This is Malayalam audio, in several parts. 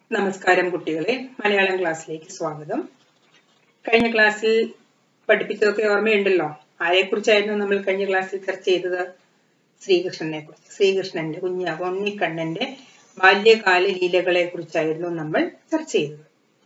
നമസ്കാരം കുട്ടികളെ മലയാളം ക്ലാസ്സിലേക്ക് സ്വാഗതം കഴിഞ്ഞ ക്ലാസ്സിൽ പഠിപ്പിച്ചതൊക്കെ ഓർമ്മയുണ്ടല്ലോ ആരെക്കുറിച്ചായിരുന്നു നമ്മൾ കഴിഞ്ഞ ക്ലാസ്സിൽ ചർച്ച ചെയ്തത് ശ്രീകൃഷ്ണനെ കുറിച്ച് ശ്രീകൃഷ്ണന്റെ കുഞ്ഞ ഉണ്ണിക്കണ്ണന്റെ ബാല്യകാല ലീലകളെ കുറിച്ചായിരുന്നു നമ്മൾ ചർച്ച ചെയ്തത്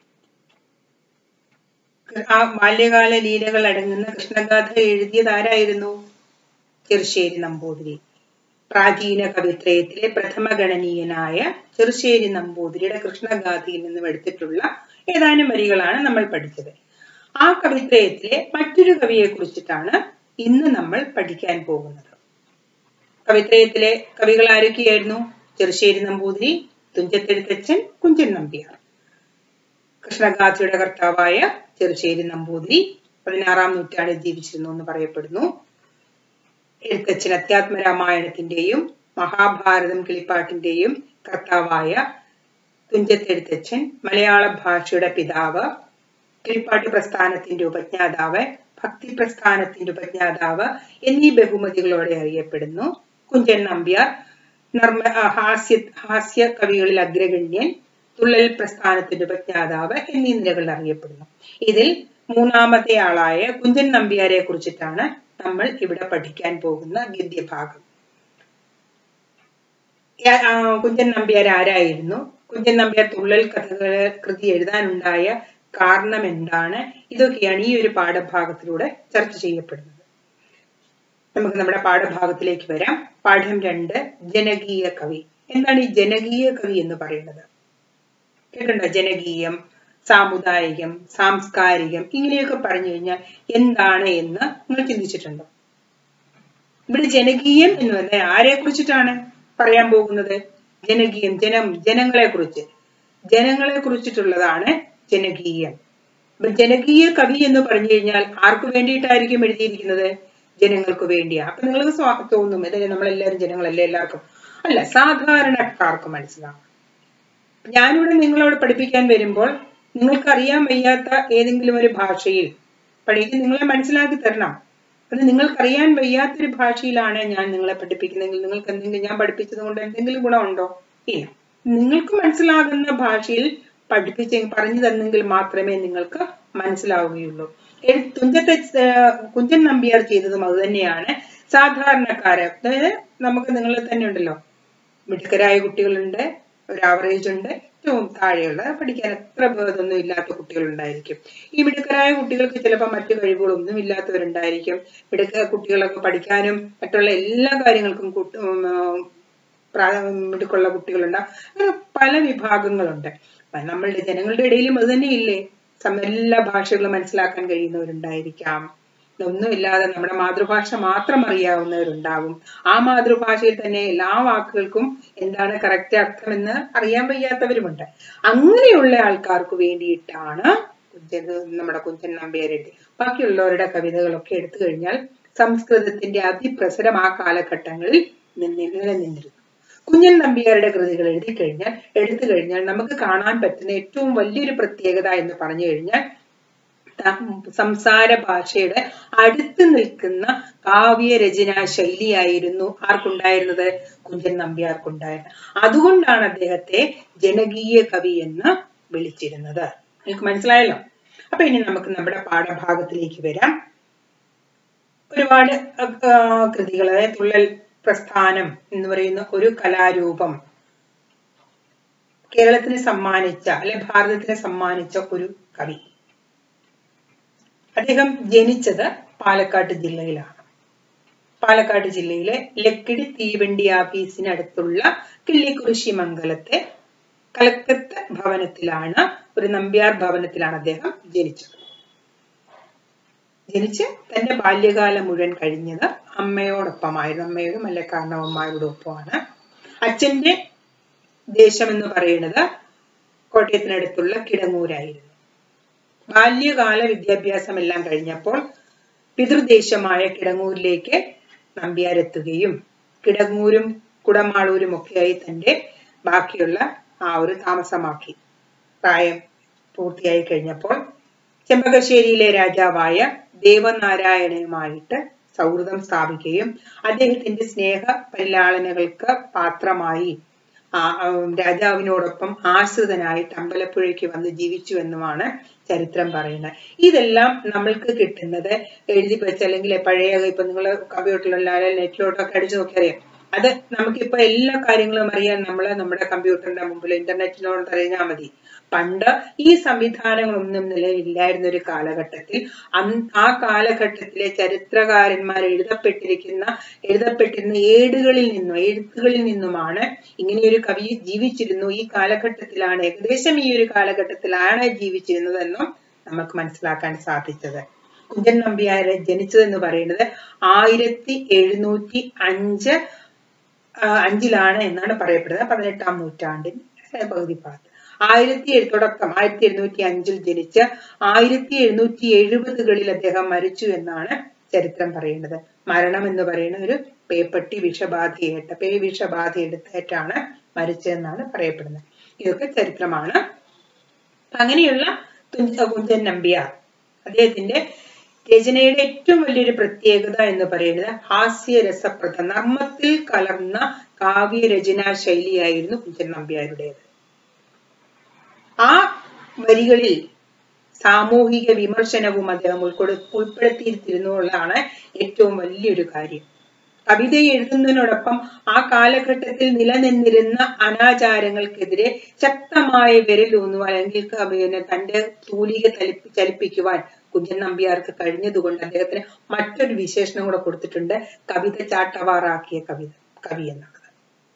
ആ ബാല്യകാല ലീലകൾ അടങ്ങുന്ന കൃഷ്ണഗാഥ എഴുതിയത് ആരായിരുന്നു ചെറുശ്ശേരി നമ്പൂതിരി പ്രാചീന കവിത്രയത്തിലെ പ്രഥമ ഗണനീയനായ ചെറുശ്ശേരി നമ്പൂതിരിയുടെ കൃഷ്ണഗാഥയിൽ നിന്നും എടുത്തിട്ടുള്ള ഏതാനും വരികളാണ് നമ്മൾ പഠിച്ചത് ആ കവിത്രയത്തിലെ മറ്റൊരു കവിയെ കുറിച്ചിട്ടാണ് ഇന്ന് നമ്മൾ പഠിക്കാൻ പോകുന്നത് കവിത്രയത്തിലെ കവികൾ ആരൊക്കെയായിരുന്നു ചെറുശ്ശേരി നമ്പൂതിരി തുഞ്ചത്തെഴുത്തച്ഛൻ കുഞ്ചൻ നമ്പ്യാർ കൃഷ്ണഗാഥയുടെ കർത്താവായ ചെറുശ്ശേരി നമ്പൂതിരി പതിനാറാം നൂറ്റാണ്ടിൽ ജീവിച്ചിരുന്നു എന്ന് പറയപ്പെടുന്നു എഴുത്തച്ഛൻ അധ്യാത്മരാമായണത്തിന്റെയും മഹാഭാരതം കിളിപ്പാട്ടിന്റെയും കർത്താവായ തുഞ്ചത്തെഴുത്തച്ഛൻ മലയാള ഭാഷയുടെ പിതാവ് കിളിപ്പാട്ട് പ്രസ്ഥാനത്തിന്റെ ഉപജ്ഞാതാവ് ഭക്തി പ്രസ്ഥാനത്തിന്റെ ഉപജ്ഞാതാവ് എന്നീ ബഹുമതികളോടെ അറിയപ്പെടുന്നു കുഞ്ചൻ നമ്പ്യാർ നർമ്മ ഹാസ്യ ഹാസ്യ കവികളിൽ അഗ്രഗണ്യൻ തുള്ളൽ പ്രസ്ഥാനത്തിന്റെ ഉപജ്ഞാതാവ് എന്നീ നിലകളിൽ അറിയപ്പെടുന്നു ഇതിൽ മൂന്നാമത്തെ ആളായ കുഞ്ചൻ നമ്പ്യാരെ കുറിച്ചിട്ടാണ് നമ്മൾ ഇവിടെ പഠിക്കാൻ പോകുന്ന ഗദ്യഭാഗം കുഞ്ചൻ നമ്പ്യാർ ആരായിരുന്നു കുഞ്ചൻ നമ്പ്യാർ തുള്ളൽ കഥകൾ കൃതി എഴുതാനുണ്ടായ കാരണം എന്താണ് ഇതൊക്കെയാണ് ഈ ഒരു പാഠഭാഗത്തിലൂടെ ചർച്ച ചെയ്യപ്പെടുന്നത് നമുക്ക് നമ്മുടെ പാഠഭാഗത്തിലേക്ക് വരാം പാഠം രണ്ട് ജനകീയ കവി എന്താണ് ഈ ജനകീയ കവി എന്ന് പറയുന്നത് കേട്ടുണ്ടോ ജനകീയം സാമുദായികം സാംസ്കാരികം ഇങ്ങനെയൊക്കെ പറഞ്ഞു കഴിഞ്ഞാൽ എന്താണ് എന്ന് നിങ്ങൾ ചിന്തിച്ചിട്ടുണ്ടോ ഇവിടെ ജനകീയം എന്ന് പറഞ്ഞാൽ ആരെ കുറിച്ചിട്ടാണ് പറയാൻ പോകുന്നത് ജനകീയം ജനം ജനങ്ങളെ കുറിച്ച് ജനങ്ങളെ കുറിച്ചിട്ടുള്ളതാണ് ജനകീയം അപ്പൊ ജനകീയ കവി എന്ന് പറഞ്ഞു കഴിഞ്ഞാൽ ആർക്ക് വേണ്ടിയിട്ടായിരിക്കും എഴുതിയിരിക്കുന്നത് ജനങ്ങൾക്ക് വേണ്ടിയാ അപ്പൊ നിങ്ങൾക്ക് തോന്നും അതെ നമ്മളെല്ലാവരും ജനങ്ങളല്ലേ എല്ലാവർക്കും അല്ല സാധാരണക്കാർക്ക് മനസ്സിലാവും ഞാനിവിടെ നിങ്ങളോട് പഠിപ്പിക്കാൻ വരുമ്പോൾ നിങ്ങൾക്ക് അറിയാൻ വയ്യാത്ത ഏതെങ്കിലും ഒരു ഭാഷയിൽ പഠിക്കും നിങ്ങളെ മനസ്സിലാക്കി തരണം അത് നിങ്ങൾക്കറിയാൻ വയ്യാത്തൊരു ഭാഷയിലാണ് ഞാൻ നിങ്ങളെ പഠിപ്പിക്കുന്നതെങ്കിൽ നിങ്ങൾക്ക് എന്തെങ്കിലും ഞാൻ പഠിപ്പിച്ചത് കൊണ്ട് എന്തെങ്കിലും ഗുണമുണ്ടോ ഇല്ല നിങ്ങൾക്ക് മനസ്സിലാകുന്ന ഭാഷയിൽ പഠിപ്പിച്ച് പറഞ്ഞു തന്നെങ്കിൽ മാത്രമേ നിങ്ങൾക്ക് മനസ്സിലാവുകയുള്ളൂ തുഞ്ചത്തെ കുഞ്ചൻ നമ്പ്യാർ ചെയ്തതും അത് തന്നെയാണ് സാധാരണക്കാര് അതായത് നമുക്ക് നിങ്ങളിൽ തന്നെ ഉണ്ടല്ലോ മിടുക്കരായ കുട്ടികളുണ്ട് ഒരു ആവറേജ് ഉണ്ട് ഏറ്റവും താഴെയുള്ള പഠിക്കാൻ എത്ര ബോധമൊന്നും ഇല്ലാത്ത കുട്ടികളുണ്ടായിരിക്കും ഈ മിടുക്കരായ കുട്ടികൾക്ക് ചിലപ്പോൾ മറ്റു കഴിവുകളൊന്നും ഇല്ലാത്തവരുണ്ടായിരിക്കും മിടുക്ക കുട്ടികളൊക്കെ പഠിക്കാനും മറ്റുള്ള എല്ലാ കാര്യങ്ങൾക്കും മിടുക്കുള്ള കുട്ടികളുണ്ടാവും അങ്ങനെ പല വിഭാഗങ്ങളുണ്ട് നമ്മളുടെ ജനങ്ങളുടെ ഇടയിലും അത് തന്നെ ഇല്ലേ എല്ലാ ഭാഷകളും മനസ്സിലാക്കാൻ കഴിയുന്നവരുണ്ടായിരിക്കാം ഒന്നുമില്ലാതെ നമ്മുടെ മാതൃഭാഷ മാത്രം അറിയാവുന്നവരുണ്ടാവും ആ മാതൃഭാഷയിൽ തന്നെ എല്ലാ വാക്കുകൾക്കും എന്താണ് കറക്റ്റ് അർത്ഥമെന്ന് അറിയാൻ വയ്യാത്തവരുമുണ്ട് അങ്ങനെയുള്ള ആൾക്കാർക്ക് വേണ്ടിയിട്ടാണ് കുഞ്ചൻ നമ്മുടെ കുഞ്ചൻ നമ്പ്യാർ എഴുതി ബാക്കിയുള്ളവരുടെ കവിതകളൊക്കെ എടുത്തു കഴിഞ്ഞാൽ സംസ്കൃതത്തിന്റെ അതിപ്രസരം ആ കാലഘട്ടങ്ങളിൽ നിലനിന്നിരുന്നു കുഞ്ഞൻ നമ്പ്യാരുടെ കൃതികൾ എഴുതി കഴിഞ്ഞാൽ എടുത്തു കഴിഞ്ഞാൽ നമുക്ക് കാണാൻ പറ്റുന്ന ഏറ്റവും വലിയൊരു പ്രത്യേകത എന്ന് പറഞ്ഞു കഴിഞ്ഞാൽ സംസാര ഭാഷയുടെ അടുത്ത് നിൽക്കുന്ന കാവ്യരചനാ ശൈലിയായിരുന്നു ആർക്കുണ്ടായിരുന്നത് കുഞ്ചൻ നമ്പ്യാർക്കുണ്ടായിരുന്നത് അതുകൊണ്ടാണ് അദ്ദേഹത്തെ ജനകീയ കവി എന്ന് വിളിച്ചിരുന്നത് നിങ്ങൾക്ക് മനസ്സിലായല്ലോ അപ്പൊ ഇനി നമുക്ക് നമ്മുടെ പാഠഭാഗത്തിലേക്ക് വരാം ഒരുപാട് കൃതികൾ അതായത് തുള്ളൽ പ്രസ്ഥാനം എന്ന് പറയുന്ന ഒരു കലാരൂപം കേരളത്തിന് സമ്മാനിച്ച അല്ലെ ഭാരതത്തിന് സമ്മാനിച്ച ഒരു കവി അദ്ദേഹം ജനിച്ചത് പാലക്കാട് ജില്ലയിലാണ് പാലക്കാട് ജില്ലയിലെ ലക്കിടി തീവണ്ടി ഓഫീസിനടുത്തുള്ള കിള്ളിക്കുറിശി മംഗലത്തെ കലക്കത്ത് ഭവനത്തിലാണ് ഒരു നമ്പ്യാർ ഭവനത്തിലാണ് അദ്ദേഹം ജനിച്ചത് ജനിച്ച് തന്റെ ബാല്യകാലം മുഴുവൻ കഴിഞ്ഞത് അമ്മയോടൊപ്പമായിരുന്നു അമ്മയോടും അല്ലെ കാരണവന്മാരുടെ ഒപ്പമാണ് അച്ഛന്റെ ദേശം എന്ന് പറയുന്നത് കോട്ടയത്തിനടുത്തുള്ള കിടങ്ങൂരായിരുന്നു ബാല്യകാല വിദ്യാഭ്യാസം എല്ലാം കഴിഞ്ഞപ്പോൾ പിതൃദേശമായ കിടങ്ങൂരിലേക്ക് നമ്പ്യാരെത്തുകയും കിടങ്ങൂരും കുടമാളൂരും ഒക്കെയായി തന്റെ ബാക്കിയുള്ള ആ ഒരു താമസമാക്കി പ്രായം പൂർത്തിയായി കഴിഞ്ഞപ്പോൾ ചെമ്പകശ്ശേരിയിലെ രാജാവായ ദേവനാരായണനുമായിട്ട് സൗഹൃദം സ്ഥാപിക്കുകയും അദ്ദേഹത്തിന്റെ സ്നേഹ പരിലാളനകൾക്ക് പാത്രമായി ആ, ആ, രാജാവിനോടൊപ്പം ആശ്രിതനായിട്ട് അമ്പലപ്പുഴയ്ക്ക് വന്ന് ജീവിച്ചു എന്നുമാണ് ചരിത്രം പറയുന്നത് ഇതെല്ലാം നമ്മൾക്ക് കിട്ടുന്നത് എഴുതി വെച്ച് അല്ലെങ്കിൽ പഴയ ഇപ്പൊ നിങ്ങൾ കമ്പ്യൂട്ടറിലുള്ള നെറ്റിലോട്ടൊക്കെ അടിച്ചു നോക്കിയറിയാം അത് നമുക്കിപ്പോ എല്ലാ കാര്യങ്ങളും അറിയാൻ നമ്മൾ നമ്മുടെ കമ്പ്യൂട്ടറിന്റെ മുമ്പിൽ ഇന്റർനെറ്റിനോട് അറിഞ്ഞാൽ മതി പണ്ട് ഈ സംവിധാനങ്ങളൊന്നും നിലവിലില്ലായിരുന്ന ഒരു കാലഘട്ടത്തിൽ അന്ന് ആ കാലഘട്ടത്തിലെ ചരിത്രകാരന്മാർ എഴുതപ്പെട്ടിരിക്കുന്ന എഴുതപ്പെട്ടിരുന്ന ഏടുകളിൽ നിന്നും എഴുത്തുകളിൽ നിന്നുമാണ് ഇങ്ങനെയൊരു കവി ജീവിച്ചിരുന്നു ഈ കാലഘട്ടത്തിലാണ് ഏകദേശം ഈ ഒരു കാലഘട്ടത്തിലാണ് ജീവിച്ചിരുന്നതെന്നും നമുക്ക് മനസ്സിലാക്കാൻ സാധിച്ചത് കുഞ്ചൻ നമ്പ്യാര് ജനിച്ചതെന്ന് പറയുന്നത് ആയിരത്തി എഴുന്നൂറ്റി അഞ്ച് ആ, അഞ്ചിലാണ് എന്നാണ് പറയപ്പെടുന്നത് പതിനെട്ടാം നൂറ്റാണ്ടിൻ പകുതി ഭാഗത്ത് ആയിരത്തി എഴു- തുടക്കം ആയിരത്തി എഴുന്നൂറ്റി അഞ്ചിൽ ജനിച്ച് ആയിരത്തി എഴുന്നൂറ്റി എഴുപതുകളിൽ അദ്ദേഹം മരിച്ചു എന്നാണ് ചരിത്രം പറയുന്നത് മരണം എന്ന് പറയുന്ന ഒരു പേപ്പട്ടി വിഷബാധയേറ്റ പേ വിഷബാധ എടുത്തേറ്റാണ് മരിച്ചതെന്നാണ് പറയപ്പെടുന്നത് ഇതൊക്കെ ചരിത്രമാണ് അപ്പൊ അങ്ങനെയുള്ള തുഞ്ച കുഞ്ചൻ നമ്പ്യാർ അദ്ദേഹത്തിന്റെ രചനയുടെ ഏറ്റവും വലിയൊരു പ്രത്യേകത എന്ന് പറയുന്നത് ഹാസ്യരസപ്രദ നർമ്മത്തിൽ കലർന്ന കാവ്യരചനാ ശൈലിയായിരുന്നു കുഞ്ചൻ നമ്പ്യാരുടേത് ആ വരികളിൽ സാമൂഹിക വിമർശനവും അദ്ദേഹം ഉൾക്കൊടു ഉൾപ്പെടുത്തിയിരുന്നുള്ളതാണ് ഏറ്റവും വലിയൊരു കാര്യം കവിത എഴുതുന്നതിനോടൊപ്പം ആ കാലഘട്ടത്തിൽ നിലനിന്നിരുന്ന അനാചാരങ്ങൾക്കെതിരെ ശക്തമായ വിരലൂന്നുവാൻ അല്ലെങ്കിൽ ക- പിന്നെ തന്റെ തൂലിക ചലിപ്പി ചലിപ്പിക്കുവാൻ കുഞ്ചൻ നമ്പ്യാർക്ക് കഴിഞ്ഞതുകൊണ്ട് അദ്ദേഹത്തിന് മറ്റൊരു വിശേഷണം കൂടെ കൊടുത്തിട്ടുണ്ട് കവിത ചാട്ടവാറാക്കിയ കവിത കവി എന്നുള്ളത്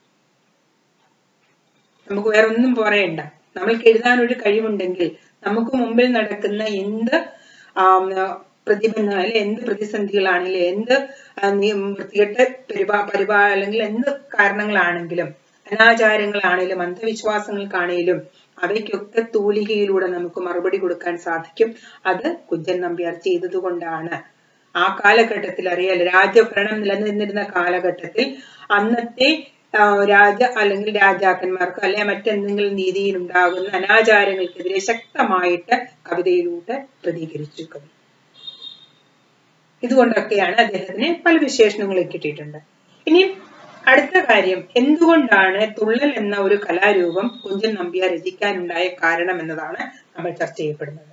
നമുക്ക് വേറെ ഒന്നും പറയണ്ട നമ്മൾക്ക് എഴുതാൻ ഒരു കഴിവുണ്ടെങ്കിൽ നമുക്ക് മുമ്പിൽ നടക്കുന്ന എന്ത് ആം, പ്രതിബന്ധങ്ങൾ അല്ലെ എന്ത് പ്രതിസന്ധികളാണെങ്കിലും എന്ത് ആ, നി- വൃത്തികെട്ട പരിപാ പരിപാ അല്ലെങ്കിൽ എന്ത് കാരണങ്ങളാണെങ്കിലും അനാചാരങ്ങളാണേലും അന്ധവിശ്വാസങ്ങൾക്കാണേലും അവയ്ക്കൊക്കെ തൂലികയിലൂടെ നമുക്ക് മറുപടി കൊടുക്കാൻ സാധിക്കും അത് കുഞ്ചൻ നമ്പ്യാർ ചെയ്തത് കൊണ്ടാണ് ആ കാലഘട്ടത്തിൽ അറിയാലോ രാജഭരണം നിലനിന്നിരുന്ന കാലഘട്ടത്തിൽ അന്നത്തെ ആ, രാജ അല്ലെങ്കിൽ രാജാക്കന്മാർക്ക് അല്ലെ മറ്റെന്തെങ്കിലും നീതിയിൽ ഉണ്ടാകുന്ന അനാചാരങ്ങൾക്കെതിരെ ശക്തമായിട്ട് കവിതയിലൂടെ പ്രതികരിച്ചു കവി ഇതുകൊണ്ടൊക്കെയാണ് അദ്ദേഹത്തിന് പല വിശേഷണങ്ങളും കിട്ടിയിട്ടുണ്ട് ഇനി അടുത്ത കാര്യം എന്തുകൊണ്ടാണ് തുള്ളൽ എന്ന ഒരു കലാരൂപം കുഞ്ചൻ നമ്പ്യാർ രചിക്കാനുണ്ടായ കാരണം എന്നതാണ് നമ്മൾ ചർച്ച ചെയ്യപ്പെടുന്നത്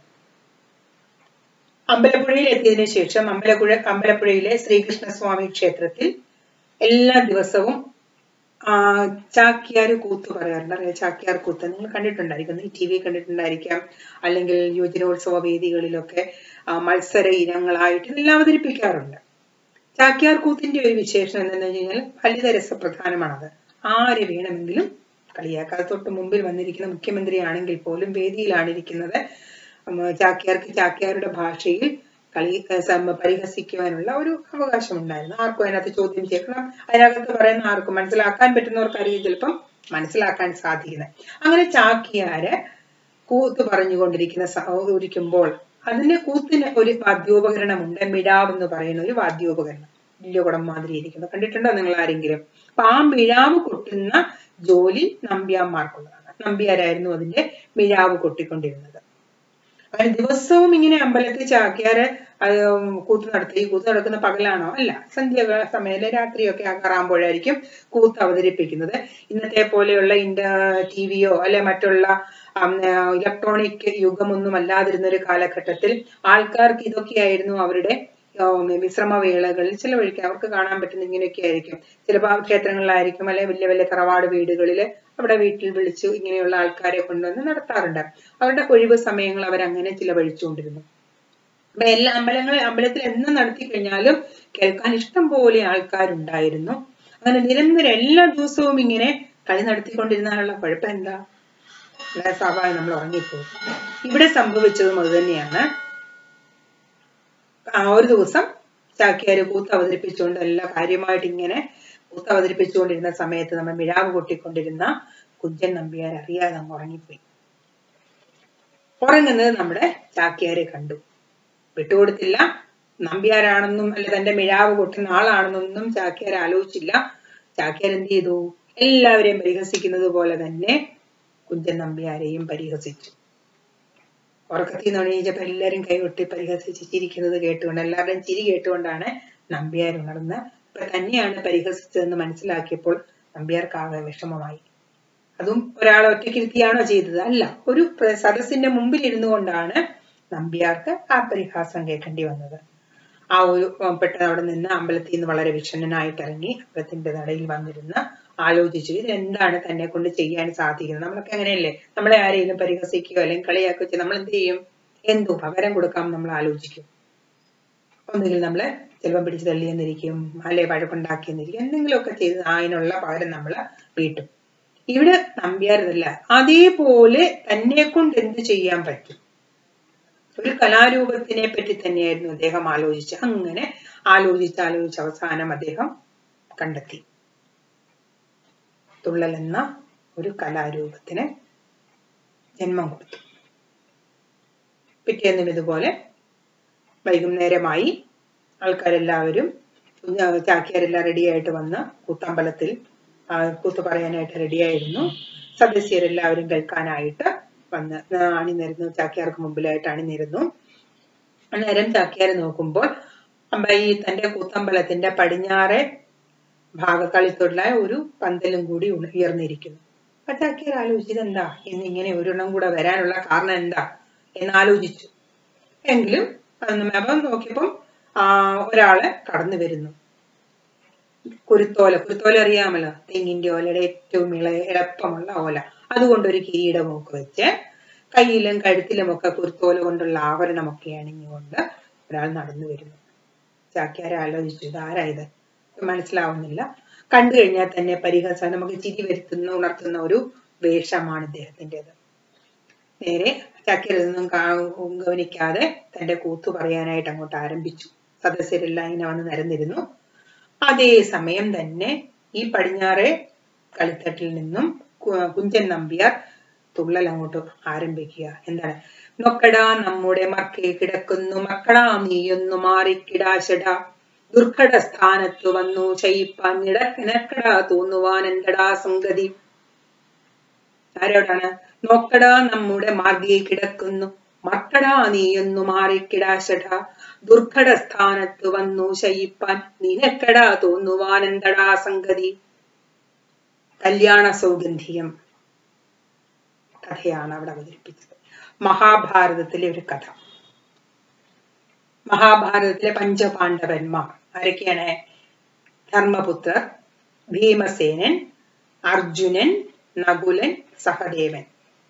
അമ്പലപ്പുഴയിൽ എത്തിയതിനു ശേഷം അമ്പലപ്പുഴ അമ്പലപ്പുഴയിലെ ശ്രീകൃഷ്ണസ്വാമി ക്ഷേത്രത്തിൽ എല്ലാ ദിവസവും ആ ചാക്യാര് കൂത്ത് പറയാറുണ്ട് അറിയാം ചാക്യാർ കൂത്ത് നിങ്ങൾ കണ്ടിട്ടുണ്ടായിരിക്കും ഈ ടി വി കണ്ടിട്ടുണ്ടായിരിക്കാം അല്ലെങ്കിൽ യുവജനോത്സവ വേദികളിലൊക്കെ ആ, മത്സര ഇനങ്ങളായിട്ട് ഇതെല്ലാം അവതരിപ്പിക്കാറുണ്ട് ചാക്യാർ കൂത്തിന്റെ ഒരു വിശേഷം എന്താണെന്ന് വെച്ച് കഴിഞ്ഞാൽ ഫലിത രസപ്രധാനമാണത് ആര് വേണമെങ്കിലും കളിയാക്കാതെ തൊട്ട് മുമ്പിൽ വന്നിരിക്കുന്ന മുഖ്യമന്ത്രി ആണെങ്കിൽ പോലും വേദിയിലാണ് ഇരിക്കുന്നത് ഉം, ചാക്യാർക്ക് ചാക്യാരുടെ ഭാഷയിൽ കളി ഏർ സം- പരിഹസിക്കുവാനുള്ള ഒരു അവകാശം ഉണ്ടായിരുന്നു ആർക്കും അതിനകത്ത് ചോദ്യം ചെയ്യണം അതിനകത്ത് പറയുന്ന ആർക്കും മനസ്സിലാക്കാൻ പറ്റുന്നവർക്കറിയാം ചിലപ്പം മനസ്സിലാക്കാൻ സാധിക്കുന്നത് അങ്ങനെ ചാക്യാര് കൂത്ത് പറഞ്ഞുകൊണ്ടിരിക്കുന്ന സ- ഇരിക്കുമ്പോൾ അതിന് കൂത്തിന് ഒരു വാദ്യോപകരണമുണ്ട് മിഴാവ് എന്ന് പറയുന്ന ഒരു വാദ്യോപകരണം വലിയ കുടം മാതിരി ഇരിക്കുന്നു കണ്ടിട്ടുണ്ടോ നിങ്ങൾ ആരെങ്കിലും അപ്പൊ ആ മിഴാവ് കൊട്ടുന്ന ജോലി നമ്പ്യാന്മാർക്കുള്ളതാണ് നമ്പ്യാരായിരുന്നു അതിന്റെ മിഴാവ് കൊട്ടിക്കൊണ്ടിരുന്നത് അങ്ങനെ ദിവസവും ഇങ്ങനെ അമ്പലത്തിൽ ചാക്യാര് അത് കൂത്ത് നടത്തി ഈ കൂത്ത് നടക്കുന്ന പകലാണോ അല്ല സന്ധ്യ സമയത്ത് രാത്രിയൊക്കെ ആകാറാകുമ്പോഴായിരിക്കും കൂത്ത് അവതരിപ്പിക്കുന്നത് ഇന്നത്തെ പോലെയുള്ള ഇന്റ ടി വിയോ അല്ലെ മറ്റുള്ള ഇലക്ട്രോണിക് യുഗമൊന്നും അല്ലാതിരുന്ന ഒരു കാലഘട്ടത്തിൽ ആൾക്കാർക്ക് ഇതൊക്കെയായിരുന്നു അവരുടെ ഉം, വിശ്രമവേളകളിൽ ചിലവഴിക്കുക അവർക്ക് കാണാൻ പറ്റുന്ന ഇങ്ങനെയൊക്കെ ആയിരിക്കും ചിലപ്പോൾ ആ ക്ഷേത്രങ്ങളിലായിരിക്കും അല്ലെ വലിയ വലിയ തറവാട് വീടുകളിൽ അവിടെ വീട്ടിൽ വിളിച്ചു ഇങ്ങനെയുള്ള ആൾക്കാരെ കൊണ്ടുവന്ന് നടത്താറുണ്ട് അവരുടെ ഒഴിവ് സമയങ്ങൾ അവർ അങ്ങനെ ചിലവഴിച്ചുകൊണ്ടിരുന്നു അപ്പൊ എല്ലാ അമ്പലങ്ങൾ അമ്പലത്തിൽ എന്ന് നടത്തി കഴിഞ്ഞാലും കേൾക്കാൻ ഇഷ്ടം പോലെ ആൾക്കാരുണ്ടായിരുന്നു അങ്ങനെ നിരന്തരം എല്ലാ ദിവസവും ഇങ്ങനെ കളി നടത്തിക്കൊണ്ടിരുന്നാലുള്ള കുഴപ്പം എന്താ വളരെ സ്വാഭാവികം നമ്മൾ ഉറങ്ങിപ്പോകും ഇവിടെ സംഭവിച്ചതും അത് തന്നെയാണ് ആ ഒരു ദിവസം ചാക്യാര് കൂത്ത് അവതരിപ്പിച്ചുകൊണ്ട് എല്ലാ കാര്യമായിട്ട് ഇങ്ങനെ കൂത്ത് അവതരിപ്പിച്ചുകൊണ്ടിരുന്ന സമയത്ത് നമ്മൾ മിഴാവ് കൊട്ടിക്കൊണ്ടിരുന്ന കുഞ്ചൻ നമ്പ്യാർ അറിയാതെ അങ്ങ് ഉറങ്ങിപ്പോയി ഉറങ്ങുന്നത് നമ്മുടെ ചാക്യാരെ കണ്ടു വിട്ടുകൊടുത്തില്ല നമ്പ്യാരാണെന്നും അല്ലെ തന്റെ മിഴാവ് കൊട്ടുന്ന ആളാണെന്നൊന്നും ചാക്യാർ ആലോചിച്ചില്ല ചാക്യാർ എന്ത് ചെയ്തു എല്ലാവരെയും പരിഹസിക്കുന്നത് പോലെ തന്നെ കുഞ്ചൻ നമ്പ്യാരെയും പരിഹസിച്ചു ഉറക്കത്തിൽ നിന്ന് എണീച്ചപ്പോ എല്ലാരും കൈകൊട്ടി പരിഹസിച്ച് ചിരിക്കുന്നത് കേട്ടുകൊണ്ട് എല്ലാവരുടെയും ചിരി കേട്ടുകൊണ്ടാണ് നമ്പ്യാർ ഉണർന്ന് ഇപ്പൊ തന്നെയാണ് പരിഹസിച്ചതെന്ന് മനസ്സിലാക്കിയപ്പോൾ നമ്പ്യാർക്ക് ആകെ വിഷമമായി അതും ഒരാൾ ഒറ്റയ്ക്കിരുത്തിയാണോ ചെയ്തത് അല്ല ഒരു പ്ര- സദസ്സിന്റെ മുമ്പിൽ ഇരുന്നു കൊണ്ടാണ് നമ്പ്യാർക്ക് ആ പരിഹാസം കേൾക്കേണ്ടി വന്നത് ആ ഒരു ഉം, പെട്ടെന്ന് അവിടെ നിന്ന് അമ്പലത്തിൽ നിന്ന് വളരെ വിഷണ്ണനായിട്ട് ഇറങ്ങി അമ്പലത്തിന്റെ നടയിൽ വന്നിരുന്ന് ആലോചിച്ചു ഇത് എന്താണ് തന്നെ കൊണ്ട് ചെയ്യാൻ സാധിക്കുന്നത് നമ്മളൊക്കെ അങ്ങനെയല്ലേ നമ്മളെ ആരെങ്കിലും പരിഹസിക്കുകയോ അല്ലെങ്കിൽ കളിയാക്കുകയോ ചെയ്യും നമ്മൾ എന്ത് ചെയ്യും എന്തു പകരം കൊടുക്കാം നമ്മൾ ആലോചിക്കും ഒന്നുകിൽ നമ്മള് ചിലപ്പം പിടിച്ച് തള്ളിയെന്നിരിക്കും അല്ലെ വഴക്കുണ്ടാക്കിയെന്നിരിക്കും എന്തെങ്കിലുമൊക്കെ ചെയ്ത് അതിനുള്ള പകരം നമ്മൾ വീട്ടും ഇവിടെ നമ്പ്യാരതല്ല അതേപോലെ തന്നെ കൊണ്ട് എന്ത് ചെയ്യാൻ പറ്റും ഒരു കലാരൂപത്തിനെ പറ്റി തന്നെയായിരുന്നു അദ്ദേഹം ആലോചിച്ച് അങ്ങനെ ആലോചിച്ച് ആലോചിച്ച് അവസാനം അദ്ദേഹം കണ്ടെത്തി തുള്ളൽ എന്ന ഒരു കലാരൂപത്തിന് ജന്മം കൊടുത്തു പിറ്റേന്നും ഇതുപോലെ വൈകുന്നേരമായി ആൾക്കാരെല്ലാവരും കുഞ്ഞ- ചാക്യാരെല്ലാം റെഡിയായിട്ട് വന്ന് കൂത്തമ്പലത്തിൽ ആ, കൂത്ത് പറയാനായിട്ട് റെഡിയായിരുന്നു സദസ്യരെല്ലാവരും കേൾക്കാനായിട്ട് വന്ന് ആ, അണിനിരന്നു ചാക്യാർക്ക് മുമ്പിലായിട്ട് അണിനിരന്നു അന്നേരം ചാക്യാരെ നോക്കുമ്പോൾ അമ്പ ഈ തന്റെ കൂത്തമ്പലത്തിന്റെ പടിഞ്ഞാറെ ഭാഗക്കളിത്തുള്ള ഒരു പന്തലും കൂടി ഉണ- ഉയർന്നിരിക്കുന്നു അപ്പൊ ചാക്യാർ ആലോചിച്ചത് എന്താ ഇന്ന് ഇങ്ങനെ ഒരെണ്ണം കൂടെ വരാനുള്ള കാരണം എന്താ എന്ന് ആലോചിച്ചു എങ്കിലും അതൊന്നും അപ്പം നോക്കിയപ്പം ആ ഒരാള് കടന്നു വരുന്നു കുരുത്തോല കുരുത്തോല അറിയാമല്ലോ തെങ്ങിന്റെ ഓലയുടെ ഏറ്റവും ഇള എളുപ്പമുള്ള ഓല അതുകൊണ്ട് ഒരു കിരീടമൊക്കെ വെച്ച് കയ്യിലും കഴുത്തിലും ഒക്കെ കുരുത്തോല കൊണ്ടുള്ള ആഭരണമൊക്കെ അണിഞ്ഞുകൊണ്ട് ഒരാൾ നടന്നു വരുന്നു ചാക്യാരെ ആലോചിച്ചു ഇതാരാ ഇത് മനസ്സിലാവുന്നില്ല കണ്ടു കഴിഞ്ഞാൽ തന്നെ പരിഹാസം നമുക്ക് ചിരി വരുത്തുന്ന ഉണർത്തുന്ന ഒരു വേഷമാണ് ഇദ്ദേഹത്തിൻ്റെത് നേരെ ചാക്യരൊന്നും ഗവനിക്കാതെ തന്റെ കൂത്തു പറയാനായിട്ട് അങ്ങോട്ട് ആരംഭിച്ചു സദസ്യരെല്ലാം ഇങ്ങനെ വന്ന് നിരന്നിരുന്നു അതേ സമയം തന്നെ ഈ പടിഞ്ഞാറെ കളിത്തട്ടിൽ നിന്നും കു- കുഞ്ചൻ നമ്പ്യാർ തുള്ളൽ അങ്ങോട്ട് ആരംഭിക്കുക എന്താണ് നൊക്കടാ നമ്മുടെ മക്കേ കിടക്കുന്നു മക്കളാ നീയൊന്നു മാറിക്കിടാശടാ ദുർഘട സ്ഥാനത്ത് വന്നു ശയിപ്പാൻ നിടക്കിനക്കടാ തോന്നുവാൻ എന്തടാ സംഗതി ആരോടാണ് നോക്കടാ നമ്മുടെ മാർഗേ കിടക്കുന്നു മക്കടാ നീയൊന്നു മാറിക്കിടാശടാ ദുർഘട സ്ഥാനത്ത് വന്നു ശയിപ്പാൻ നിനക്കടാ തോന്നുവാൻ എന്തടാ സംഗതി കല്യാണ സൗഗന്ധിയം കഥയാണ് അവിടെ അവതരിപ്പിച്ചത് മഹാഭാരതത്തിലെ ഒരു കഥ മഹാഭാരതത്തിലെ പഞ്ചപാണ്ഡവന്മാർ ആരൊക്കെയാണ് ധർമ്മപുത്രർ ഭീമസേനൻ അർജുനൻ നകുലൻ സഹദേവൻ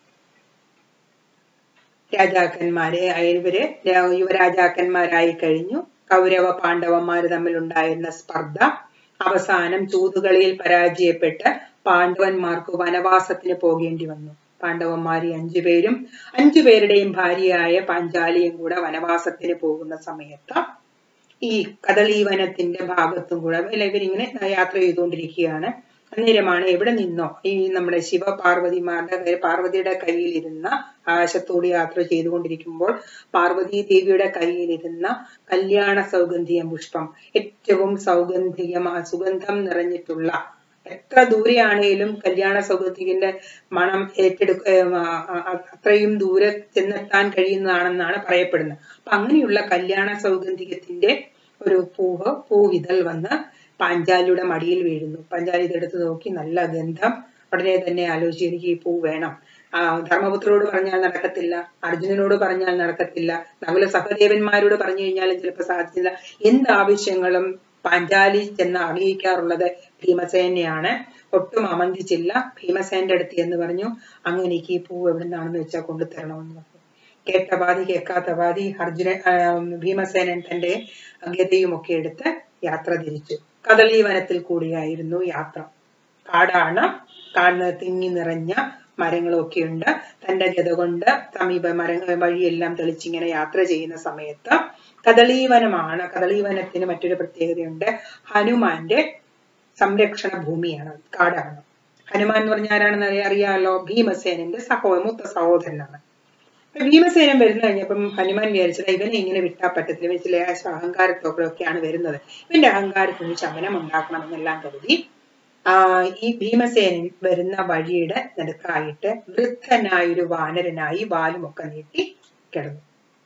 രാജാക്കന്മാരെ ഇവര് രാ- യുവരാജാക്കന്മാരായി കഴിഞ്ഞു കൗരവ പാണ്ഡവന്മാര് തമ്മിലുണ്ടായിരുന്ന സ്പർദ്ധ അവസാനം ചൂതുകളിയിൽ പരാജയപ്പെട്ട് പാണ്ഡവന്മാർക്ക് വനവാസത്തിന് പോകേണ്ടി വന്നു പാണ്ഡവന്മാർ ഈ അഞ്ചുപേരും അഞ്ചുപേരുടെയും ഭാര്യയായ പാഞ്ചാലിയും കൂടെ വനവാസത്തിന് പോകുന്ന സമയത്ത് ഈ കദളീവനത്തിന്റെ ഭാഗത്തും കൂടെ അല്ല ഇവരിങ്ങനെ യാത്ര ചെയ്തുകൊണ്ടിരിക്കുകയാണ് അന്നേരമാണ് എവിടെ നിന്നോ ഈ നമ്മുടെ ശിവപാർവതിമാരുടെ കയ്യിൽ- പാർവതിയുടെ കയ്യിലിരുന്ന ആകാശത്തോട് യാത്ര ചെയ്തുകൊണ്ടിരിക്കുമ്പോൾ പാർവതി ദേവിയുടെ കയ്യിലിരുന്ന കല്യാണ സൗഗന്ധിയ പുഷ്പം ഏറ്റവും സൗഗന്ധികമാ സുഗന്ധം നിറഞ്ഞിട്ടുള്ള എത്ര ദൂരെയാണേലും കല്യാണ സൗഗന്ധികന്റെ മണം ഏറ്റെടുക്ക ഏർ ആ, ആ, ആ, അത്രയും ദൂരെ ചെന്നെത്താൻ കഴിയുന്നതാണെന്നാണ് പറയപ്പെടുന്നത് അപ്പൊ അങ്ങനെയുള്ള കല്യാണ സൗഗന്ധികത്തിന്റെ ഒരു പൂവ് പൂവിതൾ വന്ന് പാഞ്ചാലിയുടെ മടിയിൽ വീഴുന്നു പാഞ്ചാലി ഇതെടുത്ത് നോക്കി നല്ല ഗന്ധം ഉടനെ തന്നെ ആലോചിച്ചു എനിക്ക് ഈ പൂ വേണം ആ ധർമ്മപുത്രരോട് പറഞ്ഞാൽ നടക്കത്തില്ല അർജുനനോട് പറഞ്ഞാൽ നടക്കത്തില്ല നകുല സഹദേവന്മാരോട് പറഞ്ഞു കഴിഞ്ഞാലും ചിലപ്പോൾ സാധിച്ചില്ല എന്ത് ആവശ്യങ്ങളും പാഞ്ചാലി ചെന്ന് അറിയിക്കാറുള്ളത് ഭീമസേനെയാണ് ഒട്ടും അമന്തിച്ചില്ല ഭീമസേന്റെ അടുത്ത് എന്ന് പറഞ്ഞു അങ്ങ് എനിക്ക് ഈ പൂ എവിടെ നിന്നാണെന്ന് വെച്ചാൽ കൊണ്ടുതരണമെന്ന് പറഞ്ഞു കേട്ട പാതി കേൾക്കാത്ത പാതി അർജുന ആ, ഭീമസേനൻ തന്റെ ഗതയുമൊക്കെ എടുത്ത് യാത്ര തിരിച്ചു കദളി വനത്തിൽ കൂടിയായിരുന്നു യാത്ര കാടാണ് കാടിന് തിങ്ങി നിറഞ്ഞ മരങ്ങളൊക്കെ ഉണ്ട് തന്റെ ഗത കൊണ്ട് സമീപ മരങ്ങൾ വഴിയെല്ലാം തെളിച്ചിങ്ങനെ യാത്ര ചെയ്യുന്ന സമയത്ത് കദളീവനമാണ് കദളീവനത്തിന് മറ്റൊരു പ്രത്യേകതയുണ്ട് ഹനുമാന്റെ സംരക്ഷണ ഭൂമിയാണ് കാടാണ് ഹനുമാൻ എന്ന് പറഞ്ഞാൽ ആരാണെന്ന് അറിയാ- അറിയാലോ ഭീമസേനന്റെ സഹോ മൂത്ത സഹോദരനാണ് അപ്പൊ ഭീമസേനൻ വരുന്ന കഴിഞ്ഞപ്പം ഹനുമാൻ വിചാരിച്ചത് ഇവനെ ഇങ്ങനെ വിട്ടാ പറ്റത്തില്ല ഇവൻ ചില അഹങ്കാരത്തൊക്കെയാണ് വരുന്നത് ഇവന്റെ അഹങ്കാരത്തിന് ശമനം ഉണ്ടാക്കണമെന്നെല്ലാം കരുതി ആ ഈ ഭീമസേനൻ വരുന്ന വഴിയുടെ നടുക്കായിട്ട് വൃദ്ധനായൊരു വാനരനായി വാലുമൊക്കെ നീട്ടി കിടന്നു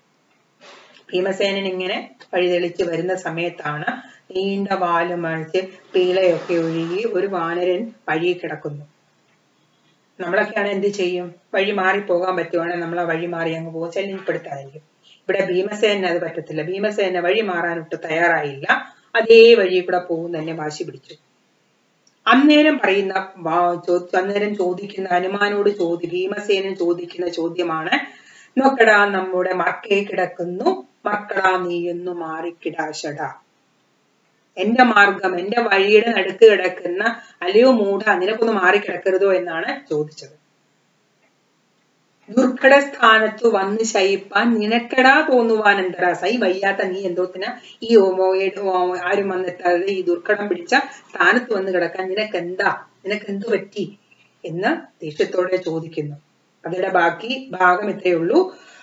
ഭീമസേനൻ ഇങ്ങനെ വഴിതെളിച്ച് വരുന്ന സമയത്താണ് നീണ്ട വാലും അഴിച്ച് പീളയൊക്കെ ഒഴുകി ഒരു വാനരൻ വഴി കിടക്കുന്നു നമ്മളൊക്കെയാണ് എന്ത് ചെയ്യും വഴി മാറി പോകാൻ പറ്റുവാണെങ്കിൽ നമ്മൾ ആ വഴി മാറി അങ്ങ് പോകും ശല്യപ്പെടുത്താതിരിക്കും ഇവിടെ ഭീമസേന അത് പറ്റത്തില്ല ഭീമസേന വഴി മാറാനൊട്ട് തയ്യാറായില്ല അതേ വഴി കൂടെ പോകും തന്നെ വാശി പിടിച്ചു അന്നേരം പറയുന്ന അന്നേരം ചോദിക്കുന്ന ഹനുമാനോട് ചോദി ഭീമസേനൻ ചോദിക്കുന്ന ചോദ്യമാണ് നോക്കടാ നമ്മുടെ മർക്കേ കിടക്കുന്നു മർക്കടാ നീയൊന്നു മാറിക്കിടാശട എന്റെ മാർഗം എന്റെ വഴിയുടെ നടുക്ക് കിടക്കുന്ന അല്ലയോ മൂഢ നിനക്കൊന്ന് മാറിക്കിടക്കരുതോ എന്നാണ് ചോദിച്ചത് ദുർഘട സ്ഥാനത്ത് വന്ന് ശയിപ്പാൻ നിനക്കടാ തോന്നുവാൻ എന്തടാ സൈ വയ്യാത്ത നീ എന്തോത്തിന് ഈ ആരും വന്നെത്താതെ ഈ ദുർഘടം പിടിച്ച സ്ഥാനത്ത് വന്ന് കിടക്കാൻ നിനക്ക് എന്താ നിനക്ക് എന്തു പറ്റി എന്ന് ദേഷ്യത്തോടെ ചോദിക്കുന്നു അതിയുടെ ബാക്കി ഭാഗം ഇത്രയേ ഉള്ളൂ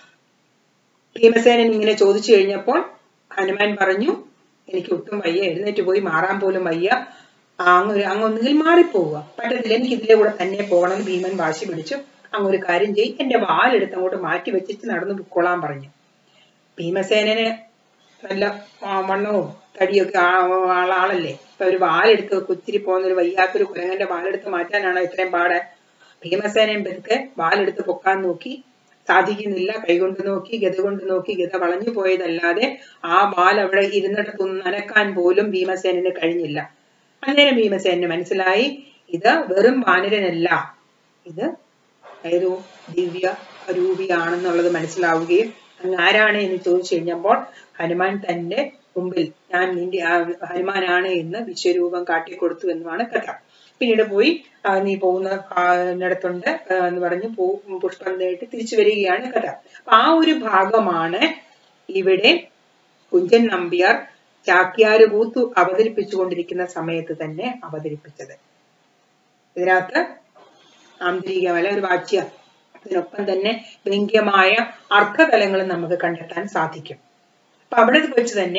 ഭീമസേനൻ ഇങ്ങനെ ചോദിച്ചു കഴിഞ്ഞപ്പോൾ ഹനുമാൻ പറഞ്ഞു എനിക്ക് ഒട്ടും വയ്യ എഴുന്നേറ്റ് പോയി മാറാൻ പോലും വയ്യ അങ്ങ് അങ്ങ് ഒന്നുകിൽ മാറിപ്പോവുക പറ്റത്തില്ല എനിക്ക് ഇതിലെ കൂടെ തന്നെ പോകണം ഭീമൻ വാശി പിടിച്ചു അങ്ങ് ഒരു കാര്യം ചെയ്യും എന്റെ വാലെടുത്ത് അങ്ങോട്ട് മാറ്റി വെച്ചിട്ട് നടന്നു പൊക്കോളാൻ പറഞ്ഞു ഭീമസേനന് നല്ല വണ്ണവും തടിയൊക്കെ ആളല്ലേ ഇപ്പൊ ഒരു വാലെടുത്ത് കുത്തിരി പോകുന്ന ഒരു വയ്യാത്തൊരു കുരങ്ങന്റെ വാലെടുത്ത് മാറ്റാനാണോ ഇത്രയും പാട് ഭീമസേനൻ പെരുക്കെ വാലെടുത്ത് പൊക്കാൻ നോക്കി സാധിക്കുന്നില്ല കൈകൊണ്ട് നോക്കി ഗത കൊണ്ട് നോക്കി ഗത വളഞ്ഞു പോയതല്ലാതെ ആ വാൽ അവിടെ ഇരുന്നിടത്തൊന്നും നനക്കാൻ പോലും ഭീമസേനന് കഴിഞ്ഞില്ല അന്നേരം ഭീമസേനന് മനസ്സിലായി ഇത് വെറും വാനരനല്ല ഇത് ഏതോ ദിവ്യ രൂപിയാണെന്നുള്ളത് മനസ്സിലാവുകയും അങ്ങ് ആരാണ് എന്ന് ചോദിച്ചു കഴിഞ്ഞപ്പോൾ ഹനുമാൻ തന്റെ മുമ്പിൽ ഞാൻ നിന്റെ ഹനുമാനാണ് എന്ന് വിശ്വരൂപം കാട്ടിക്കൊടുത്തു എന്നുമാണ് കഥ പിന്നീട് പോയി നീ പോകുന്ന ഇടത്തുണ്ട് എന്ന് പറഞ്ഞ് പൂ പുഷ്പം നേട്ടി തിരിച്ചു വരികയാണ് കഥ ആ ഒരു ഭാഗമാണ് ഇവിടെ കുഞ്ചൻ നമ്പ്യാർ ചാക്യാര് കൂത്തു അവതരിപ്പിച്ചുകൊണ്ടിരിക്കുന്ന സമയത്ത് തന്നെ അവതരിപ്പിച്ചത് ഇതിനകത്ത് ആന്തരികമല്ല ഒരു വാച്യ അതിനൊപ്പം തന്നെ വ്യംഗ്യമായ അർത്ഥതലങ്ങളും നമുക്ക് കണ്ടെത്താൻ സാധിക്കും അപ്പൊ അവിടെ വെച്ച് തന്നെ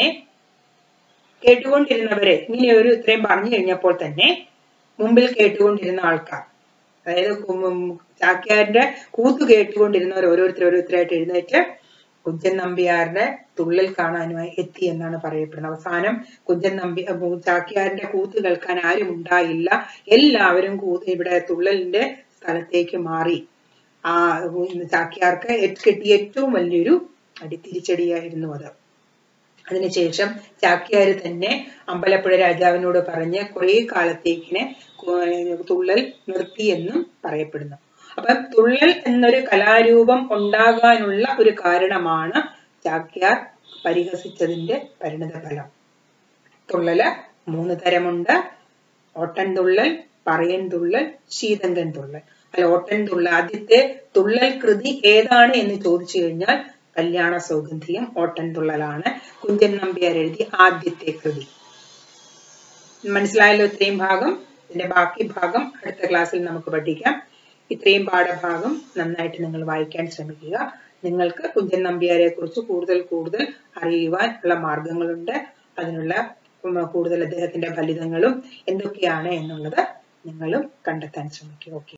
കേട്ടുകൊണ്ടിരുന്നവരെ ഇങ്ങനെ ഒരു ഇത്രയും പറഞ്ഞു കഴിഞ്ഞപ്പോൾ തന്നെ മുമ്പിൽ കേട്ടുകൊണ്ടിരുന്ന ആൾക്കാർ അതായത് ചാക്യാരുടെ കൂത്തു കേട്ടുകൊണ്ടിരുന്നവർ ഓരോരുത്തർ ഓരോരുത്തരായിട്ട് എഴുന്നേറ്റ് കുഞ്ചൻ നമ്പ്യാരുടെ തുള്ളൽ കാണാനുമായി എത്തി എന്നാണ് പറയപ്പെടുന്നത് അവസാനം കുഞ്ചൻ നമ്പി ചാക്യാരുടെ കൂത്ത് കേൾക്കാൻ ആരും ഉണ്ടായില്ല എല്ലാവരും കൂത്ത് ഇവിടെ തുള്ളലിന്റെ സ്ഥലത്തേക്ക് മാറി ആ ചാക്യാർക്ക് കിട്ടിയ ഏറ്റവും വലിയൊരു അടി തിരിച്ചടിയായിരുന്നു അത് അതിനുശേഷം ചാക്യാര് തന്നെ അമ്പലപ്പുഴ രാജാവിനോട് പറഞ്ഞ് കുറെ കാലത്തേക്കിന് തുള്ളൽ നിർത്തി എന്നും പറയപ്പെടുന്നു അപ്പൊ തുള്ളൽ എന്നൊരു കലാരൂപം ഉണ്ടാകാനുള്ള ഒരു കാരണമാണ് ചാക്യാർ പരിഹസിച്ചതിന്റെ പരിണിത ഫലം തുള്ളല് മൂന്ന് തരമുണ്ട് ഓട്ടൻ തുള്ളൽ പറയൻ തുള്ളൽ ശീതങ്കൻ തുള്ളൽ അല്ല ഓട്ടൻ തുള്ളൽ ആദ്യത്തെ തുള്ളൽ കൃതി ഏതാണ് എന്ന് ചോദിച്ചു കഴിഞ്ഞാൽ കല്യാണ സൗഗന്ധിയം ഓട്ടൻ തുള്ളലാണ് കുഞ്ചൻ നമ്പ്യാർ എഴുതിയ ആദ്യത്തെ കൃതി മനസ്സിലായല്ലോ ഇത്രയും ഭാഗം ഇതിന്റെ ബാക്കി ഭാഗം അടുത്ത ക്ലാസ്സിൽ നമുക്ക് പഠിക്കാം ഇത്രയും പാഠഭാഗം നന്നായിട്ട് നിങ്ങൾ വായിക്കാൻ ശ്രമിക്കുക നിങ്ങൾക്ക് കുഞ്ചൻ നമ്പ്യാരെ കുറിച്ച് കൂടുതൽ കൂടുതൽ അറിയുവാൻ ഉള്ള മാർഗങ്ങളുണ്ട് അതിനുള്ള കൂടുതൽ അദ്ദേഹത്തിന്റെ ഫലിതങ്ങളും എന്തൊക്കെയാണ് എന്നുള്ളത് നിങ്ങളും കണ്ടെത്താൻ ശ്രമിക്കുക ഓക്കെ